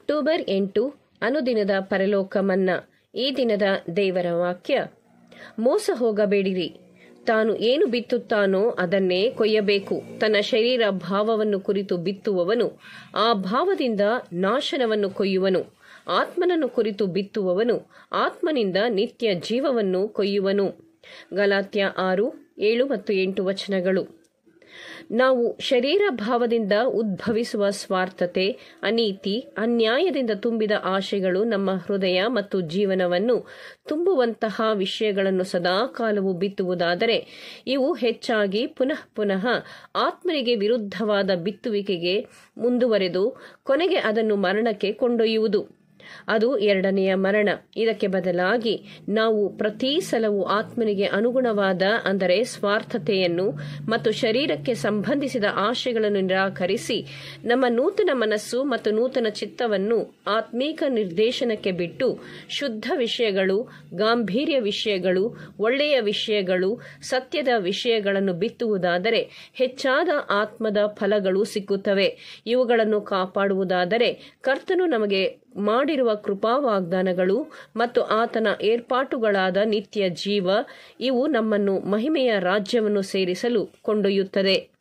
October ಎಂಟು ಅನುದಿನದ ಪರಲೋಕ ಮನ್ನಾ ಈ ದಿನದ ದೇವರ ವಾಕ್ಯ ಮೋಸ ಹೋಗಬೇಡಿರಿ ತಾನು ಏನು ಬಿತ್ತುತ್ತಾನೋ ಅದನ್ನೇ ಕೊಯ್ಯಬೇಕು ತನ್ನ ಶರೀರ ಭಾವವನ್ನು ಕುರಿತು ಬಿತ್ತುವವನು ಆ ಭಾವದಿಂದ ನಾಶನವನ್ನು ಕೊಯ್ಯುವನು ಆತ್ಮನನ್ನು ಕುರಿತು ಬಿತ್ತುವವನು ಆತ್ಮನಿಂದ ನಿತ್ಯ ಜೀವವನ್ನು ಕೊಯ್ಯುವನು ಗಲಾತ್ಯ ಆರು ಏಳು ಮತ್ತು ಎಂಟು ವಚನಗಳು ನಾವು ಶರೀರ ಭಾವದಿಂದ ಉದ್ಭವಿಸುವ ಸ್ವಾರ್ಥತೆ ಅನೀತಿ ಅನ್ಯಾಯದಿಂದ ತುಂಬಿದ ಆಶೆಗಳು ನಮ್ಮ ಹೃದಯ ಮತ್ತು ಜೀವನವನ್ನು ತುಂಬುವಂತಹ ವಿಷಯಗಳನ್ನು ಸದಾಕಾಲವು ಬಿತ್ತುವುದಾದರೆ ಇವು ಹೆಚ್ಚಾಗಿ ಪುನಃ ಪುನಃ ಆತ್ಮನಿಗೆ ವಿರುದ್ಧವಾದ ಬಿತ್ತುವಿಕೆಗೆ ಮುಂದುವರೆದು ಕೊನೆಗೆ ಅದನ್ನು ಮರಣಕ್ಕೆ ಕೊಂಡೊಯ್ಯುವುದು ಅದು ಎರಡನೆಯ ಮರಣ ಇದಕ್ಕೆ ಬದಲಾಗಿ ನಾವು ಪ್ರತಿ ಸಲವೂ ಆತ್ಮನಿಗೆ ಅನುಗುಣವಾದ ಅಂದರೆ ಸ್ವಾರ್ಥತೆಯನ್ನು ಮತ್ತು ಶರೀರಕ್ಕೆ ಸಂಬಂಧಿಸಿದ ಆಶೆಗಳನ್ನು ನಿರಾಕರಿಸಿ ನಮ್ಮ ನೂತನ ಮನಸ್ಸು ಮತ್ತು ನೂತನ ಚಿತ್ತವನ್ನು ಆತ್ಮೀಕ ನಿರ್ದೇಶನಕ್ಕೆ ಬಿಟ್ಟು ಶುದ್ಧ ವಿಷಯಗಳು ಗಾಂಭೀರ್ಯ ವಿಷಯಗಳು ಒಳ್ಳೆಯ ವಿಷಯಗಳು ಸತ್ಯದ ವಿಷಯಗಳನ್ನು ಬಿತ್ತುವುದಾದರೆ ಹೆಚ್ಚಾದ ಆತ್ಮದ ಫಲಗಳು ಸಿಕ್ಕುತ್ತವೆ ಇವುಗಳನ್ನು ಕಾಪಾಡುವುದಾದರೆ ಕರ್ತನು ನಮಗೆ ಮಾಡಿರುವ ಕೃಪಾ ವಾಗ್ದಾನಗಳು ಮತ್ತು ಆತನ ಏರ್ಪಾಟುಗಳಾದ ನಿತ್ಯ ಜೀವ ಇವು ನಮ್ಮನ್ನು ಮಹಿಮೆಯ ರಾಜ್ಯವನ್ನು ಸೇರಿಸಲು ಕೊಂಡೊಯ್ಯುತ್ತದೆ